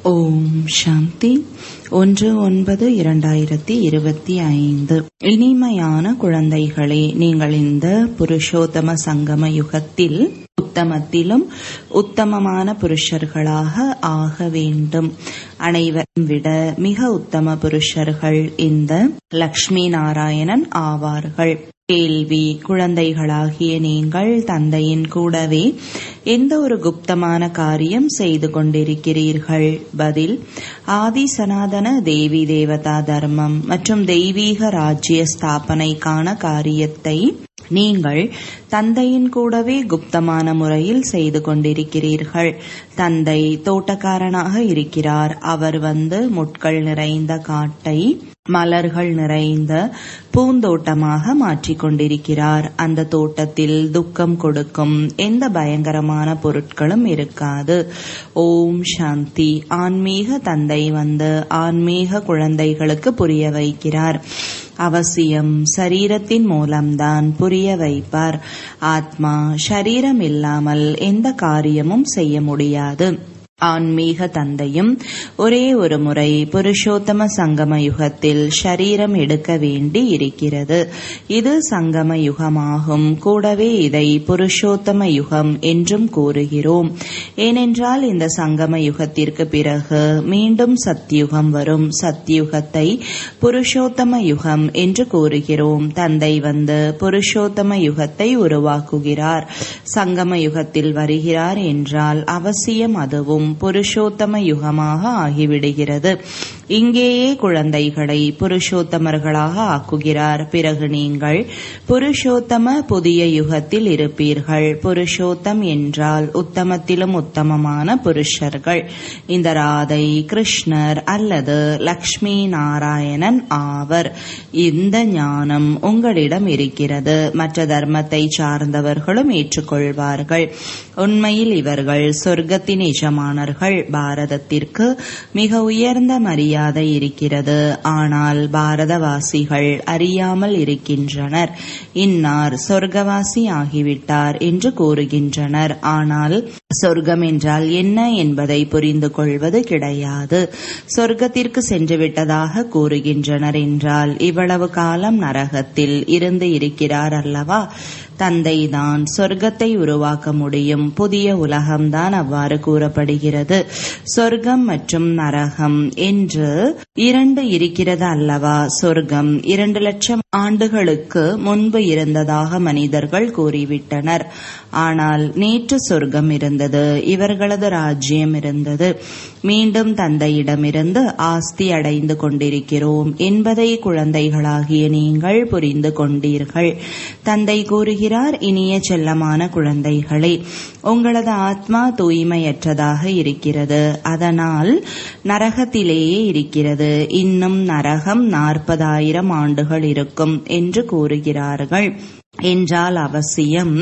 ஓம் சாந்தி ஒன்று ஒன்பது இரண்டாயிரத்தி இருபத்தி ஐந்து இனிமையான குழந்தைகளே நீங்கள் இந்த புருஷோத்தம சங்கம யுகத்தில் உத்தமத்திலும் உத்தமமான புருஷர்களாக ஆக வேண்டும் அனைவரும் விட மிக உத்தம புருஷர்கள் இந்த லக்ஷ்மி நாராயணன் ஆவார்கள் கேள்வி குழந்தைகளாகிய நீங்கள் தந்தையின் கூடவே எந்த ஒரு குப்தமான காரியம் செய்து கொண்டிருக்கிறீர்கள் பதில் ஆதி சனாதன தேவி தேவதா தர்மம் மற்றும் தெய்வீக ராஜ்ய ஸ்தாபனைக்கான காரியத்தை நீங்கள் தந்தையின் கூடவே குப்தமான முறையில் செய்து கொண்டிருக்கிறீர்கள் தந்தை தோட்டக்காரனாக இருக்கிறார் அவர் வந்து முட்கள் நிறைந்த காட்டை மலர்கள் நிறைந்த பூந்தோட்டமாக மாற்றிக் கொண்டிருக்கிறார் அந்த தோட்டத்தில் துக்கம் கொடுக்கும் எந்த பயங்கரமான பொருட்களும் இருக்காது ஓம் சாந்தி ஆன்மீக தந்தை வந்து ஆன்மீக குழந்தைகளுக்கு புரிய வைக்கிறார் அவசியம் சரீரத்தின் மூலம்தான் புரிய வைப்பார் ஆத்மா சரீரம் இல்லாமல் எந்த காரியமும் செய்ய முடியாது ஆன்மீக தந்தையும் ஒரே ஒரு முறை புருஷோத்தம சங்கம யுகத்தில் ஷரீரம் எடுக்க வேண்டி இருக்கிறது இது சங்கம யுகமாகும் கூடவே இதை புருஷோத்தம யுகம் என்றும் கூறுகிறோம் ஏனென்றால் இந்த சங்கம யுகத்திற்கு பிறகு மீண்டும் சத்யுகம் வரும் சத்யுகத்தை புருஷோத்தம யுகம் என்று கூறுகிறோம் தந்தை வந்து புருஷோத்தம யுகத்தை உருவாக்குகிறார் சங்கம யுகத்தில் வருகிறார் என்றால் அவசியம் அதுவும் புருஷோத்தம யுகமாக ஆகிவிடுகிறது இங்கேயே குழந்தைகளை புருஷோத்தமர்களாக ஆக்குகிறார் பிறகு நீங்கள் புருஷோத்தம புதிய யுகத்தில் இருப்பீர்கள் புருஷோத்தம் என்றால் உத்தமத்திலும் உத்தமமான புருஷர்கள் இந்த ராதை கிருஷ்ணர் அல்லது லக்ஷ்மி நாராயணன் ஆவர் இந்த ஞானம் உங்களிடம் இருக்கிறது மற்ற தர்மத்தை சார்ந்தவர்களும் ஏற்றுக்கொள்வார்கள் உண்மையில் இவர்கள் சொர்க்கத்தின் எஜமானர்கள் பாரதத்திற்கு மிக உயர்ந்த மரியாதை இருக்கிறது ஆனால் பாரதவாசிகள் அறியாமல் இருக்கின்றனர் இன்னார் சொர்க்கவாசி ஆகிவிட்டார் என்று கூறுகின்றனர் ஆனால் சொர்க்கம் என்றால் என்ன என்பதை புரிந்து கொள்வது கிடையாது சொர்க்கத்திற்கு சென்று விட்டதாக கூறுகின்றனர் என்றால் இவ்வளவு காலம் நரகத்தில் இருந்து இருக்கிறார் அல்லவா தந்தைதான் சொர்க்கத்தை உருவாக்க முடியும் புதிய உலகம்தான் அவ்வாறு கூறப்படுகிறது சொர்க்கம் மற்றும் நரகம் என்று இரண்டு இருக்கிறது அல்லவா சொர்க்கம் இரண்டு லட்சம் ஆண்டுகளுக்கு முன்பு இருந்ததாக மனிதர்கள் கூறிவிட்டனர் ஆனால் நேற்று சொர்க்கம் இருந்தது இவர்களது ராஜ்யம் இருந்தது மீண்டும் தந்தையிடமிருந்து ஆஸ்தி அடைந்து கொண்டிருக்கிறோம் என்பதை குழந்தைகளாகிய நீங்கள் புரிந்து கொண்டீர்கள் தந்தை கூறுகிறார் இனிய செல்லமான குழந்தைகளே உங்களது ஆத்மா தூய்மையற்றதாக இருக்கிறது அதனால் நரகத்திலேயே இருக்கிறது இன்னும் நரகம் நாற்பதாயிரம் ஆண்டுகள் இருக்கும் என்று கூறுகிறார்கள் என்றால் அவசியம்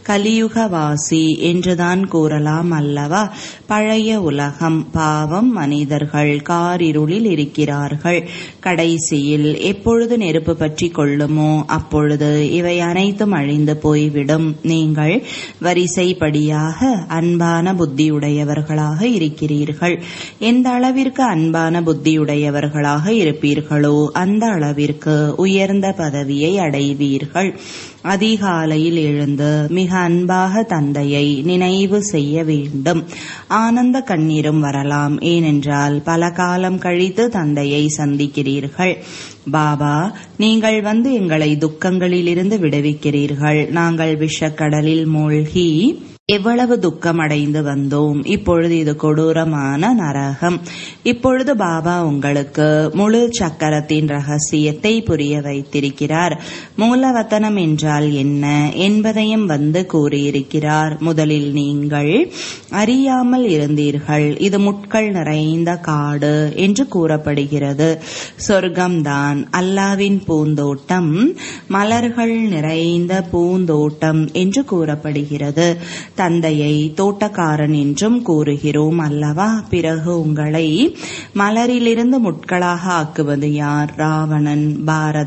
கலியுகவாசி என்றுதான் கூறலாம் அல்லவா பழைய உலகம் பாவம் மனிதர்கள் காரிருளில் இருக்கிறார்கள் கடைசியில் எப்பொழுது நெருப்பு பற்றி கொள்ளுமோ அப்பொழுது இவை அனைத்தும் அழிந்து போய்விடும் நீங்கள் வரிசைப்படியாக அன்பான புத்தியுடையவர்களாக இருக்கிறீர்கள் எந்த அளவிற்கு அன்பான புத்தியுடையவர்களாக இருப்பீர்களோ அந்த அளவிற்கு உயர்ந்த பதவியை அடைவீர்கள் அதிகாலையில் எழுந்து மிக அன்பாக தந்தையை நினைவு செய்ய வேண்டும் ஆனந்த கண்ணீரும் வரலாம் ஏனென்றால் பல காலம் கழித்து தந்தையை சந்திக்கிறீர்கள் பாபா நீங்கள் வந்து எங்களை துக்கங்களிலிருந்து விடுவிக்கிறீர்கள் நாங்கள் விஷக்கடலில் மூழ்கி எவ்வளவு துக்கம் அடைந்து வந்தோம் இப்பொழுது இது கொடூரமான நரகம் இப்பொழுது பாபா உங்களுக்கு முழு சக்கரத்தின் ரகசியத்தை புரிய வைத்திருக்கிறார் மூலவத்தனம் என்றால் என்ன என்பதையும் வந்து கூறியிருக்கிறார் முதலில் நீங்கள் அறியாமல் இருந்தீர்கள் இது முட்கள் நிறைந்த காடு என்று கூறப்படுகிறது சொர்க்கம்தான் அல்லாவின் பூந்தோட்டம் மலர்கள் நிறைந்த பூந்தோட்டம் என்று கூறப்படுகிறது தந்தையை தோட்டக்காரன் என்றும் கூறுகிறோம் அல்லவா பிறகு உங்களை மலரிலிருந்து முட்களாக ஆக்குவது யார் ராவணன் பாரதம்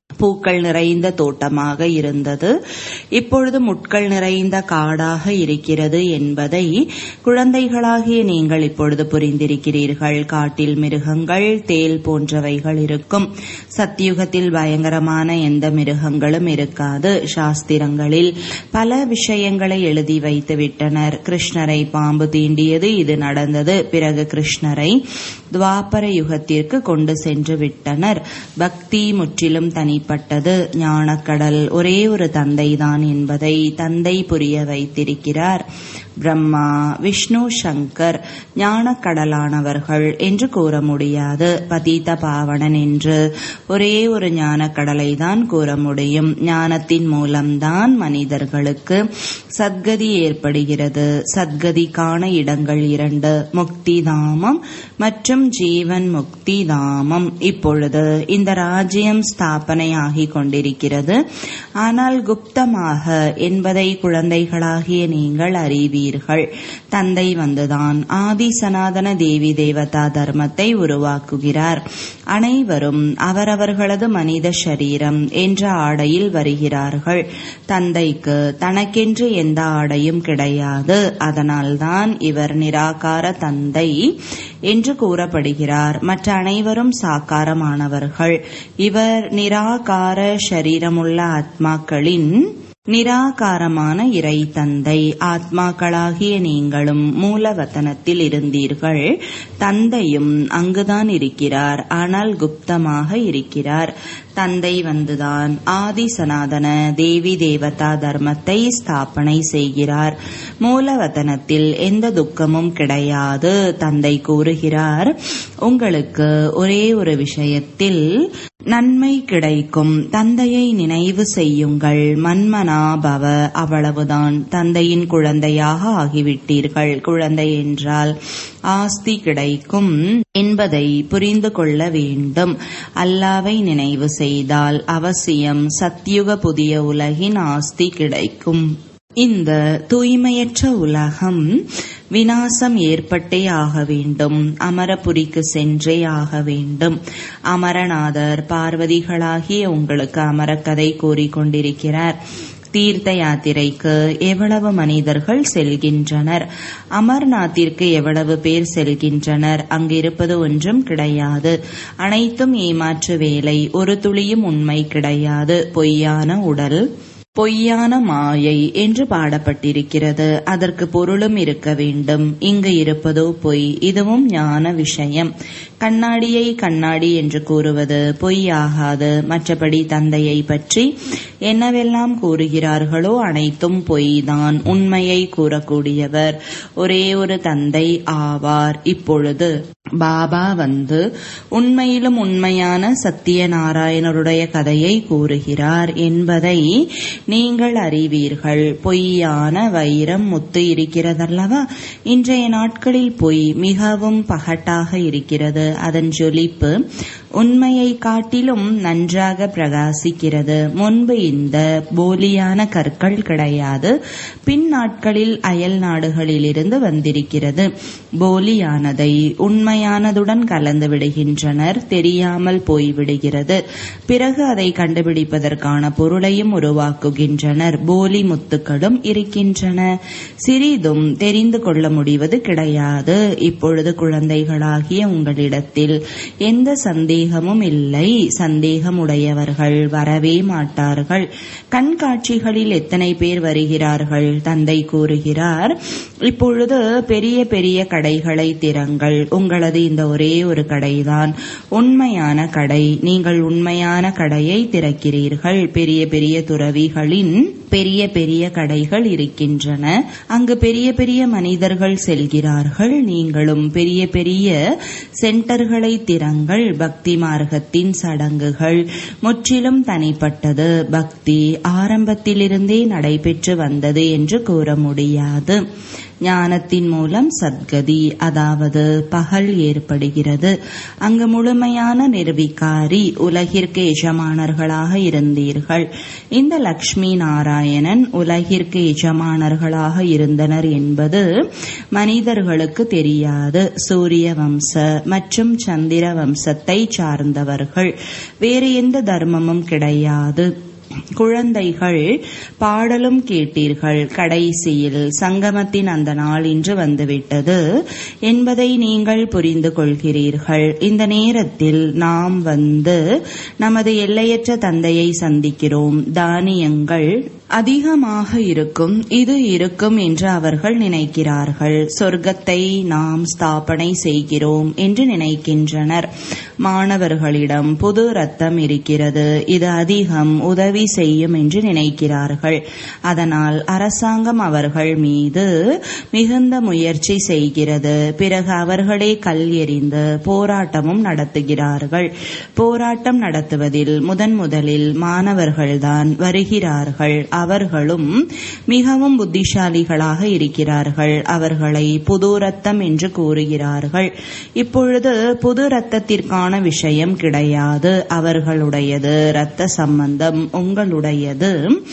பூக்கள் நிறைந்த தோட்டமாக இருந்தது இப்பொழுது முட்கள் நிறைந்த காடாக இருக்கிறது என்பதை குழந்தைகளாகிய நீங்கள் இப்பொழுது புரிந்திருக்கிறீர்கள் காட்டில் மிருகங்கள் தேல் போன்றவைகள் இருக்கும் சத்தியுகத்தில் பயங்கரமான எந்த மிருகங்களும் இருக்காது சாஸ்திரங்களில் பல விஷயங்களை எழுதி வைத்து விட்டனர் கிருஷ்ணரை பாம்பு தீண்டியது இது நடந்தது பிறகு கிருஷ்ணரை துவாபர யுகத்திற்கு கொண்டு சென்று விட்டனர் பக்தி முற்றிலும் தனிப்பட்டது ஞானக்கடல் ஒரே ஒரு தந்தைதான் என்பதை தந்தை புரிய வைத்திருக்கிறார் பிரம்மா விஷ்ணு சங்கர் ஞானக்கடலானவர்கள் என்று கூற முடியாது பதீத பாவனன் என்று ஒரே ஒரு ஞானக்கடலை தான் கூற முடியும் ஞானத்தின் மூலம்தான் மனிதர்களுக்கு சத்கதி ஏற்படுகிறது சத்கதிக்கான இடங்கள் இரண்டு முக்தி தாமம் மற்றும் ஜீவன் முக்தி தாமம் இப்பொழுது இந்த ராஜ்யம் ஸ்தாபனையாகி கொண்டிருக்கிறது ஆனால் குப்தமாக என்பதை குழந்தைகளாகிய நீங்கள் அறிவீர்கள் தந்தை வந்துதான் ஆதி சனாதன தேவி தேவதா தர்மத்தை உருவாக்குகிறார் அனைவரும் அவரவர்களது மனித சரீரம் என்ற ஆடையில் வருகிறார்கள் தந்தைக்கு தனக்கென்று எந்த ஆடையும் கிடையாது அதனால்தான் இவர் நிராகார தந்தை என்று கூறப்படுகிறார் மற்ற அனைவரும் சாக்காரமானவர்கள் இவர் நிராகார சரீரமுள்ள ஆத்மாக்களின் நிராகாரமான இறை தந்தை ஆத்மாக்களாகிய நீங்களும் மூலவத்தனத்தில் இருந்தீர்கள் தந்தையும் அங்குதான் இருக்கிறார் ஆனால் குப்தமாக இருக்கிறார் தந்தை வந்துதான் ஆதி சனாதன தேவி தேவதா தர்மத்தை ஸ்தாபனை செய்கிறார் மூலவதனத்தில் எந்த துக்கமும் கிடையாது தந்தை கூறுகிறார் உங்களுக்கு ஒரே ஒரு விஷயத்தில் நன்மை கிடைக்கும் தந்தையை நினைவு செய்யுங்கள் மன்மனா பவ அவ்வளவுதான் தந்தையின் குழந்தையாக ஆகிவிட்டீர்கள் குழந்தை என்றால் ஆஸ்தி கிடைக்கும் என்பதை புரிந்து கொள்ள வேண்டும் அல்லாவை நினைவு செய்தால் அவசியம் சத்யுக புதிய உலகின் ஆஸ்தி கிடைக்கும் இந்த தூய்மையற்ற உலகம் வினாசம் ஏற்பட்டே ஆக வேண்டும் அமரபுரிக்கு சென்றே ஆக வேண்டும் அமரநாதர் பார்வதிகளாகிய உங்களுக்கு அமரக்கதை கூறிக்கொண்டிருக்கிறார் தீர்த்த யாத்திரைக்கு எவ்வளவு மனிதர்கள் செல்கின்றனர் அமர்நாத்திற்கு எவ்வளவு பேர் செல்கின்றனர் அங்கிருப்பது ஒன்றும் கிடையாது அனைத்தும் ஏமாற்று வேலை ஒரு துளியும் உண்மை கிடையாது பொய்யான உடல் பொய்யான மாயை என்று பாடப்பட்டிருக்கிறது அதற்கு பொருளும் இருக்க வேண்டும் இங்கு இருப்பதோ பொய் இதுவும் ஞான விஷயம் கண்ணாடியை கண்ணாடி என்று கூறுவது பொய்யாகாது மற்றபடி தந்தையை பற்றி என்னவெல்லாம் கூறுகிறார்களோ அனைத்தும் பொய்தான் உண்மையை கூறக்கூடியவர் ஒரே ஒரு தந்தை ஆவார் இப்பொழுது பாபா வந்து உண்மையிலும் உண்மையான சத்தியநாராயணருடைய கதையை கூறுகிறார் என்பதை நீங்கள் அறிவீர்கள் பொய்யான வைரம் முத்து இருக்கிறதல்லவா இன்றைய நாட்களில் பொய் மிகவும் பகட்டாக இருக்கிறது அதன் ஜொலிப்பு உண்மையை காட்டிலும் நன்றாக பிரகாசிக்கிறது முன்பு இந்த போலியான கற்கள் கிடையாது பின் நாட்களில் அயல் நாடுகளிலிருந்து வந்திருக்கிறது போலியானதை உண்மையானதுடன் கலந்து விடுகின்றனர் தெரியாமல் போய்விடுகிறது பிறகு அதை கண்டுபிடிப்பதற்கான பொருளையும் உருவாக்குகின்றனர் போலி முத்துக்களும் இருக்கின்றன சிறிதும் தெரிந்து கொள்ள முடிவது கிடையாது இப்பொழுது குழந்தைகளாகிய உங்களிடத்தில் எந்த சந்தேகமும் இல்லை சந்தேகமுடையவர்கள் வரவே மாட்டார்கள் கண்காட்சிகளில் எத்தனை பேர் வருகிறார்கள் தந்தை கூறுகிறார் இப்பொழுது பெரிய பெரிய கடைகளை திறங்கள் உங்களது இந்த ஒரே ஒரு கடைதான் உண்மையான கடை நீங்கள் உண்மையான கடையை திறக்கிறீர்கள் பெரிய பெரிய துறவிகளின் பெரிய பெரிய கடைகள் இருக்கின்றன அங்கு பெரிய பெரிய மனிதர்கள் செல்கிறார்கள் நீங்களும் பெரிய பெரிய சென்டர்களை திறங்கள் பக்தி மார்க்கத்தின் சடங்குகள் முற்றிலும் தனிப்பட்டது பக்தி ஆரம்பத்திலிருந்தே நடைபெற்று வந்தது என்று கூற முடியாது ஞானத்தின் மூலம் சத்கதி அதாவது பகல் ஏற்படுகிறது அங்கு முழுமையான நிர்விகாரி உலகிற்கு எஜமானர்களாக இருந்தீர்கள் இந்த லக்ஷ்மி நாராயணன் உலகிற்கு எஜமானர்களாக இருந்தனர் என்பது மனிதர்களுக்கு தெரியாது சூரிய வம்ச மற்றும் சந்திர வம்சத்தை சார்ந்தவர்கள் வேறு எந்த தர்மமும் கிடையாது குழந்தைகள் பாடலும் கேட்டீர்கள் கடைசியில் சங்கமத்தின் அந்த நாள் இன்று வந்துவிட்டது என்பதை நீங்கள் புரிந்து கொள்கிறீர்கள் இந்த நேரத்தில் நாம் வந்து நமது எல்லையற்ற தந்தையை சந்திக்கிறோம் தானியங்கள் அதிகமாக இருக்கும் இது இருக்கும் என்று அவர்கள் நினைக்கிறார்கள் சொர்க்கத்தை நாம் ஸ்தாபனை செய்கிறோம் என்று நினைக்கின்றனர் மாணவர்களிடம் புது ரத்தம் இருக்கிறது இது அதிகம் உதவி செய்யும் என்று நினைக்கிறார்கள் அதனால் அரசாங்கம் அவர்கள் மீது மிகுந்த முயற்சி செய்கிறது பிறகு அவர்களே கல் எறிந்து போராட்டமும் நடத்துகிறார்கள் போராட்டம் நடத்துவதில் முதன் முதலில் மாணவர்கள்தான் வருகிறார்கள் அவர்களும் மிகவும் புத்திசாலிகளாக இருக்கிறார்கள் அவர்களை புது ரத்தம் என்று கூறுகிறார்கள் இப்பொழுது புது ரத்தத்திற்கான விஷயம் கிடையாது அவர்களுடையது இரத்த சம்பந்தம் உங்களுடையது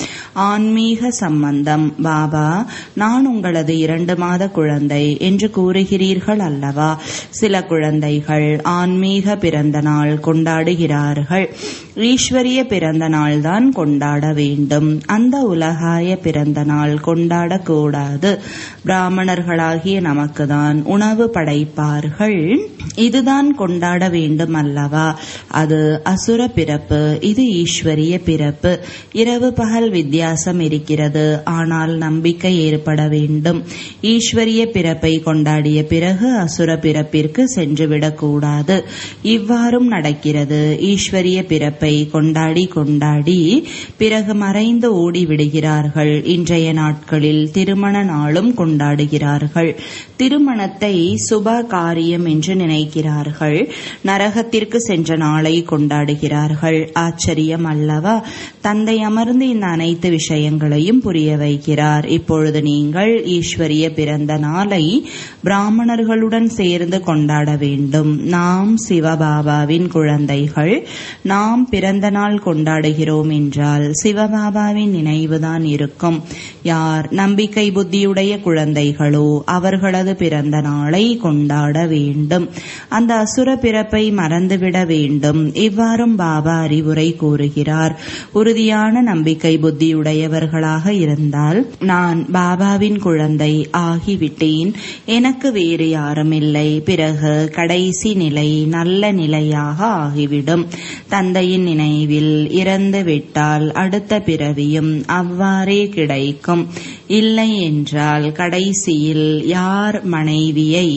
ஆன்மீக சம்பந்தம் பாபா நான் உங்களது இரண்டு மாத குழந்தை என்று கூறுகிறீர்கள் அல்லவா சில குழந்தைகள் ஆன்மீக பிறந்த நாள் கொண்டாடுகிறார்கள் ஈஸ்வரிய பிறந்த நாள் தான் கொண்டாட வேண்டும் அந்த உலகாய பிறந்த நாள் கொண்டாடக்கூடாது பிராமணர்களாகிய நமக்குதான் உணவு படைப்பார்கள் இதுதான் கொண்டாட வேண்டும் அல்லவா அது அசுர பிறப்பு இது ஈஸ்வரிய பிறப்பு இரவு பகல் வித்தியாசம் இருக்கிறது ஆனால் நம்பிக்கை ஏற்பட வேண்டும் ஈஸ்வரிய பிறப்பை கொண்டாடிய பிறகு அசுர பிறப்பிற்கு சென்றுவிடக்கூடாது இவ்வாறும் நடக்கிறது ஈஸ்வரிய பிறப்பை கொண்டாடி கொண்டாடி பிறகு மறைந்து ஓடி விடுகிறார்கள் இன்றைய நாட்களில் திருமண நாளும் கொண்டாடுகிறார்கள் திருமணத்தை சுப காரியம் என்று நினைக்கிறார்கள் நரகத்திற்கு சென்ற நாளை கொண்டாடுகிறார்கள் ஆச்சரியம் அல்லவா தந்தை அமர்ந்து இந்த அனைத்து விஷயங்களையும் புரிய வைக்கிறார் இப்பொழுது நீங்கள் ஈஸ்வரிய பிறந்த நாளை பிராமணர்களுடன் சேர்ந்து கொண்டாட வேண்டும் நாம் சிவபாபாவின் குழந்தைகள் நாம் பிறந்த நாள் கொண்டாடுகிறோம் என்றால் சிவபாபாவின் நினைவுதான் இருக்கும் யார் நம்பிக்கை புத்தியுடைய குழந்தைகளோ அவர்களது பிறந்த நாளை கொண்டாட வேண்டும் அந்த அசுர பிறப்பை மறந்துவிட வேண்டும் இவ்வாறும் பாபா அறிவுரை கூறுகிறார் உறுதியான நம்பிக்கை புத்தியுடையவர்களாக இருந்தால் நான் பாபாவின் குழந்தை ஆகிவிட்டேன் எனக்கு வேறு யாரும் இல்லை பிறகு கடைசி நிலை நல்ல நிலையாக ஆகிவிடும் தந்தையின் நினைவில் இறந்து விட்டால் அடுத்த பிறவியும் அவ்வாறே கிடைக்கும் இல்லை என்றால் கடைசியில் யார் மனைவியை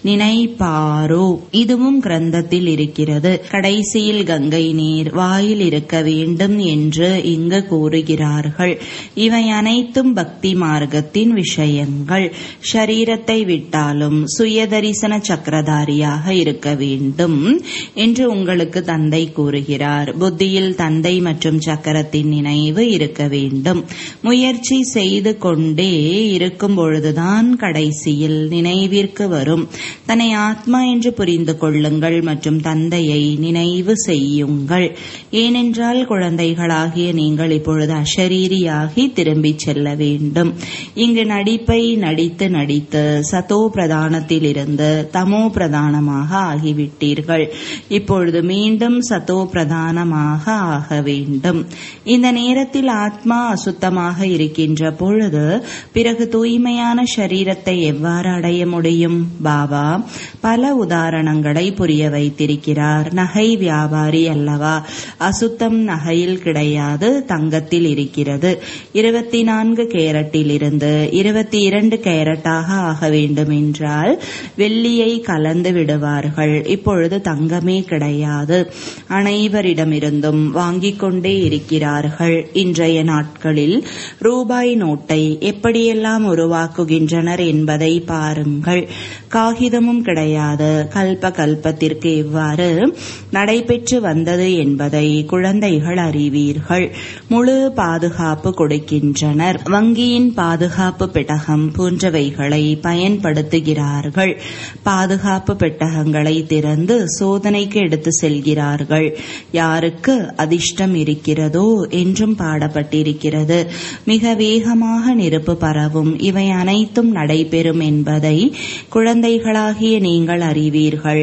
நினைப்பாரோ இதுவும் கிரந்தத்தில் இருக்கிறது கடைசியில் கங்கை நீர் வாயில் இருக்க வேண்டும் என்று இங்கு கூறுகிறார்கள் இவை அனைத்தும் பக்தி மார்க்கத்தின் விஷயங்கள் ஷரீரத்தை விட்டாலும் சுயதரிசன சக்கரதாரியாக இருக்க வேண்டும் என்று உங்களுக்கு தந்தை கூறுகிறார் புத்தியில் தந்தை மற்றும் சக்கரத்தின் நினைவு இருக்க வேண்டும் முயற்சி செய்து கொண்டே இருக்கும் பொழுதுதான் கடைசியில் நினைவிற்கு வரும் தன்னை ஆத்மா என்று புரிந்து கொள்ளுங்கள் மற்றும் தந்தையை நினைவு செய்யுங்கள் ஏனென்றால் குழந்தைகளாகிய நீங்கள் இப்பொழுது அஷரீரியாகி திரும்பிச் செல்ல வேண்டும் இங்கு நடிப்பை நடித்து நடித்து சதோ பிரதானத்தில் இருந்து தமோ பிரதானமாக ஆகிவிட்டீர்கள் இப்பொழுது மீண்டும் சதோ பிரதானமாக ஆக வேண்டும் இந்த நேரத்தில் ஆத்மா அசுத்தமாக இருக்கின்ற பொழுது பிறகு தூய்மையான சரீரத்தை எவ்வாறு அடைய முடியும் பாபா பல உதாரணங்களை புரிய வைத்திருக்கிறார் நகை வியாபாரி அல்லவா அசுத்தம் நகையில் கிடையாது தங்கத்தில் இருக்கிறது இருபத்தி நான்கு கேரட்டில் இருந்து இருபத்தி இரண்டு கேரட்டாக ஆக வேண்டும் என்றால் வெள்ளியை கலந்து விடுவார்கள் இப்பொழுது தங்கமே கிடையாது அனைவரிடமிருந்தும் வாங்கிக் கொண்டே இருக்கிறார்கள் இன்றைய நாட்கள் நாட்களில் ரூபாய் நோட்டை எப்படியெல்லாம் உருவாக்குகின்றனர் என்பதை பாருங்கள் காகிதமும் கிடையாது கல்ப கல்பத்திற்கு எவ்வாறு நடைபெற்று வந்தது என்பதை குழந்தைகள் அறிவீர்கள் முழு பாதுகாப்பு கொடுக்கின்றனர் வங்கியின் பாதுகாப்பு பெட்டகம் போன்றவைகளை பயன்படுத்துகிறார்கள் பாதுகாப்பு பெட்டகங்களை திறந்து சோதனைக்கு எடுத்து செல்கிறார்கள் யாருக்கு அதிர்ஷ்டம் இருக்கிறதோ என்றும் பாடப்பட்டிருக்கிறது மிக வேகமாக நெருப்பு பரவும் இவை அனைத்தும் நடைபெறும் என்பதை குழந்தைகளாகிய நீங்கள் அறிவீர்கள்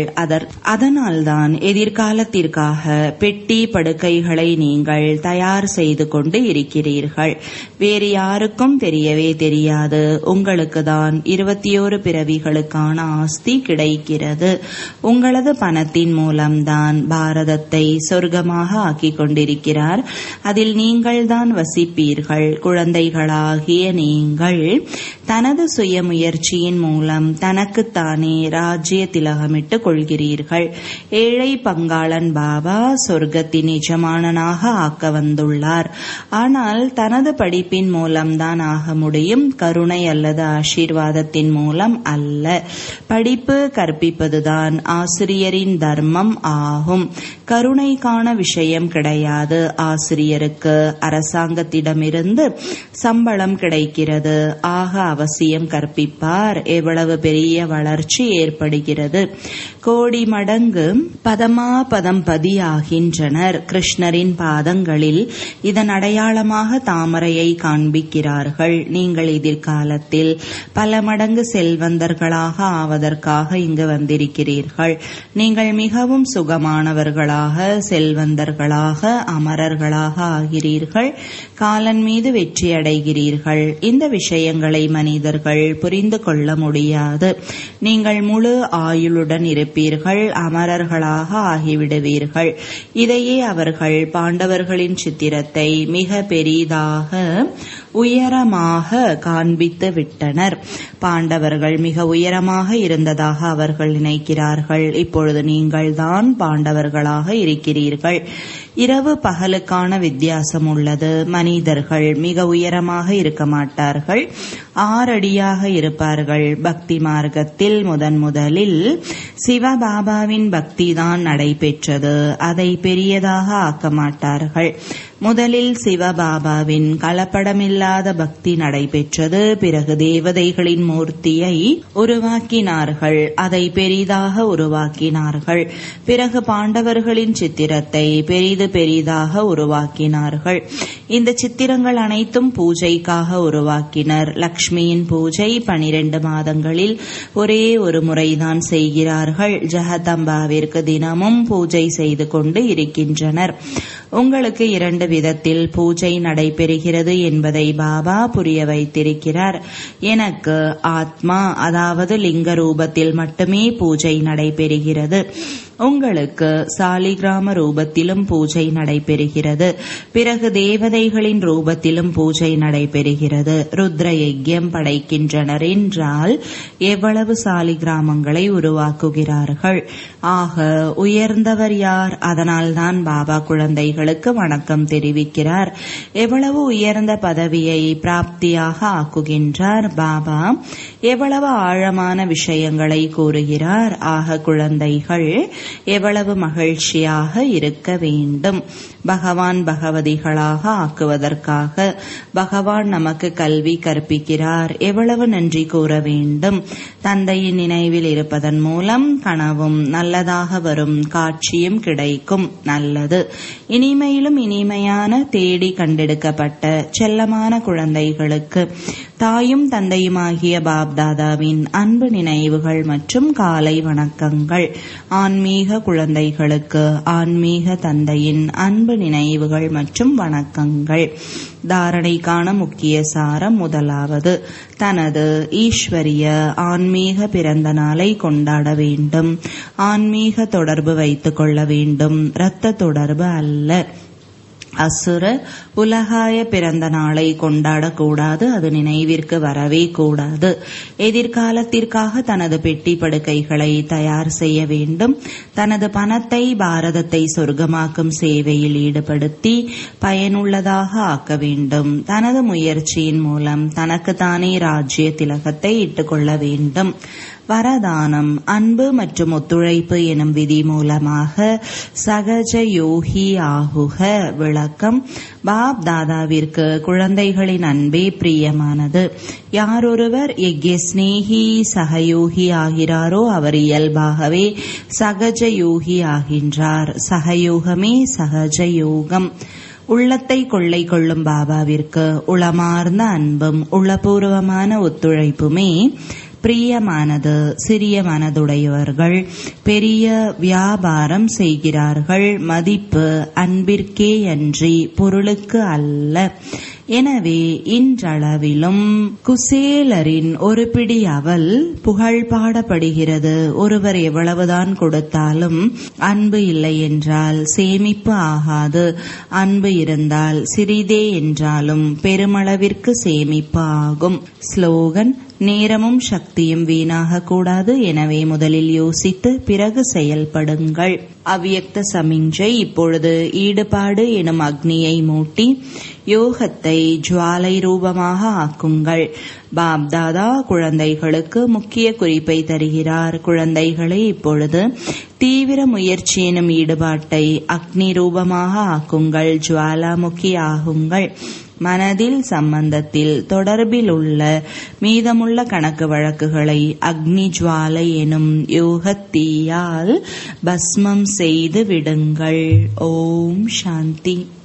அதனால்தான் எதிர்காலத்திற்காக பெட்டி படுக்கைகளை நீங்கள் தயார் செய்து கொண்டு இருக்கிறீர்கள் வேறு யாருக்கும் தெரியவே தெரியாது உங்களுக்கு தான் இருபத்தி ஓரு பிறவிகளுக்கான ஆஸ்தி கிடைக்கிறது உங்களது பணத்தின் மூலம்தான் பாரதத்தை சொர்க்கமாக ஆக்கிக் கொண்டிருக்கிறார் அதில் நீங்கள் தான் வசிப்பீர்கள் குழந்தைகளாகிய நீங்கள் தனது சுய முயற்சியின் மூலம் தனக்குத்தானே ராஜ்ய திலகமிட்டுக் கொள்கிறீர்கள் ஏழை பங்காளன் பாபா சொர்க்கத்தின் எஜமானனாக ஆக்க வந்துள்ளார் ஆனால் தனது படிப்பின் மூலம்தான் ஆக முடியும் கருணை அல்லது ஆசீர்வாதத்தின் மூலம் அல்ல படிப்பு கற்பிப்பதுதான் ஆசிரியரின் தர்மம் ஆகும் கருணைக்கான விஷயம் கிடையாது ஆசிரியருக்கு அரசாங்கத்திடமிருந்து சம்பளம் கிடைக்கிறது ஆக அவசியம் கற்பிப்பார் எவ்வளவு பெரிய வளர்ச்சி ஏற்படுகிறது கோடி மடங்கு பதமா பதம் பதியாகின்றனர் கிருஷ்ணரின் பாதங்களில் இதன் அடையாளமாக தாமரையை காண்பிக்கிறார்கள் நீங்கள் எதிர்காலத்தில் பல மடங்கு செல்வந்தர்களாக ஆவதற்காக இங்கு வந்திருக்கிறீர்கள் நீங்கள் மிகவும் சுகமானவர்களாக செல்வந்தர்களாக அமரர்களாக ஆகிறீர்கள் காலன் மீது வெற்றி அடைகிறீர்கள் இந்த விஷயங்களை மனிதர்கள் புரிந்து கொள்ள முடியாது நீங்கள் முழு ஆயுளுடன் இருப்பீர்கள் அமரர்களாக ஆகிவிடுவீர்கள் இதையே அவர்கள் பாண்டவர்களின் சித்திரத்தை மிக பெரிதாக உயரமாக காண்பித்து விட்டனர் பாண்டவர்கள் மிக உயரமாக இருந்ததாக அவர்கள் நினைக்கிறார்கள் இப்பொழுது நீங்கள் தான் பாண்டவர்களாக இருக்கிறீர்கள் இரவு பகலுக்கான வித்தியாசம் உள்ளது மனிதர்கள் மிக உயரமாக இருக்க மாட்டார்கள் ஆறடியாக இருப்பார்கள் பக்தி மார்க்கத்தில் முதன் முதலில் சிவபாபாவின் பக்தி தான் நடைபெற்றது அதை பெரியதாக ஆக்க மாட்டார்கள் முதலில் சிவபாபாவின் கலப்படமில்லாத பக்தி நடைபெற்றது பிறகு தேவதைகளின் மூர்த்தியை உருவாக்கினார்கள் அதை பெரிதாக உருவாக்கினார்கள் பிறகு பாண்டவர்களின் சித்திரத்தை பெரிது பெரிதாக உருவாக்கினார்கள் இந்த சித்திரங்கள் அனைத்தும் பூஜைக்காக உருவாக்கினர் லக்ஷ்மியின் பூஜை பனிரெண்டு மாதங்களில் ஒரே ஒரு முறைதான் செய்கிறார்கள் ஜெகதம்பாவிற்கு தினமும் பூஜை செய்து கொண்டு இருக்கின்றனர் உங்களுக்கு இரண்டு விதத்தில் பூஜை நடைபெறுகிறது என்பதை பாபா புரிய வைத்திருக்கிறார் எனக்கு ஆத்மா அதாவது லிங்க ரூபத்தில் மட்டுமே பூஜை நடைபெறுகிறது உங்களுக்கு சாலிகிராம ரூபத்திலும் பூஜை நடைபெறுகிறது பிறகு தேவதைகளின் ரூபத்திலும் பூஜை நடைபெறுகிறது ருத்ர யஜ்யம் படைக்கின்றனர் என்றால் எவ்வளவு சாலிகிராமங்களை உருவாக்குகிறார்கள் ஆக உயர்ந்தவர் யார் அதனால்தான் பாபா குழந்தைகளுக்கு வணக்கம் தெரிவிக்கிறார் எவ்வளவு உயர்ந்த பதவியை பிராப்தியாக ஆக்குகின்றார் பாபா எவ்வளவு ஆழமான விஷயங்களை கூறுகிறார் ஆக குழந்தைகள் எவ்வளவு மகிழ்ச்சியாக இருக்க வேண்டும் பகவான் பகவதிகளாக ஆக்குவதற்காக பகவான் நமக்கு கல்வி கற்பிக்கிறார் எவ்வளவு நன்றி கூற வேண்டும் தந்தையின் நினைவில் இருப்பதன் மூலம் கனவும் நல்லதாக வரும் காட்சியும் கிடைக்கும் நல்லது இனிமையிலும் இனிமையான தேடி கண்டெடுக்கப்பட்ட செல்லமான குழந்தைகளுக்கு தாயும் தந்தையுமாகிய பாப்தாதாவின் அன்பு நினைவுகள் மற்றும் காலை வணக்கங்கள் ஆன்மீக குழந்தைகளுக்கு ஆன்மீக தந்தையின் அன்பு நினைவுகள் மற்றும் வணக்கங்கள் தாரணைக்கான முக்கிய சாரம் முதலாவது தனது ஈஸ்வரிய ஆன்மீக பிறந்த நாளை கொண்டாட வேண்டும் ஆன்மீக தொடர்பு வைத்துக் கொள்ள வேண்டும் இரத்த தொடர்பு அல்ல அசுர உலகாய பிறந்த நாளை கொண்டாடக்கூடாது அது நினைவிற்கு வரவே கூடாது எதிர்காலத்திற்காக தனது பெட்டி படுக்கைகளை தயார் செய்ய வேண்டும் தனது பணத்தை பாரதத்தை சொர்க்கமாக்கும் சேவையில் ஈடுபடுத்தி பயனுள்ளதாக ஆக்க வேண்டும் தனது முயற்சியின் மூலம் தனக்கு தானே ராஜ்ய திலகத்தை இட்டுக்கொள்ள வேண்டும் வரதானம் அன்பு மற்றும் ஒத்துழைப்பு எனும் விதி மூலமாக சகஜ யோகி ஆகுக விளக்கம் பாப் தாதாவிற்கு குழந்தைகளின் அன்பே பிரியமானது யாரொருவர் யக்யஸ்னேகி சகயோகி ஆகிறாரோ அவர் இயல்பாகவே சகஜ யோகி ஆகின்றார் சகயோகமே சகஜ யோகம் உள்ளத்தை கொள்ளை கொள்ளும் பாபாவிற்கு உளமார்ந்த அன்பும் உள்ளபூர்வமான ஒத்துழைப்புமே பிரியமானது சிறிய மனதுடையவர்கள் பெரிய வியாபாரம் செய்கிறார்கள் மதிப்பு அன்பிற்கே அன்றி பொருளுக்கு அல்ல எனவே இன்றளவிலும் குசேலரின் ஒரு பிடி அவல் புகழ் பாடப்படுகிறது ஒருவர் எவ்வளவுதான் கொடுத்தாலும் அன்பு இல்லை என்றால் சேமிப்பு ஆகாது அன்பு இருந்தால் சிறிதே என்றாலும் பெருமளவிற்கு சேமிப்பு ஆகும் ஸ்லோகன் நேரமும் சக்தியும் வீணாக கூடாது எனவே முதலில் யோசித்து பிறகு செயல்படுங்கள் அவ்யக்த சமிஞ்சை இப்பொழுது ஈடுபாடு எனும் அக்னியை மூட்டி யோகத்தை ஜுவாலை ரூபமாக ஆக்குங்கள் பாப்தாதா குழந்தைகளுக்கு முக்கிய குறிப்பை தருகிறார் குழந்தைகளை இப்பொழுது தீவிர முயற்சி எனும் ஈடுபாட்டை அக்னி ரூபமாக ஆக்குங்கள் ஜுவாலாமுகி ஆகுங்கள் மனதில் சம்பந்தத்தில் தொடர்பில் உள்ள மீதமுள்ள கணக்கு வழக்குகளை அக்னி ஜுவாலை எனும் யோகத்தீயால் பஸ்மம் செய்து விடுங்கள் ஓம் சாந்தி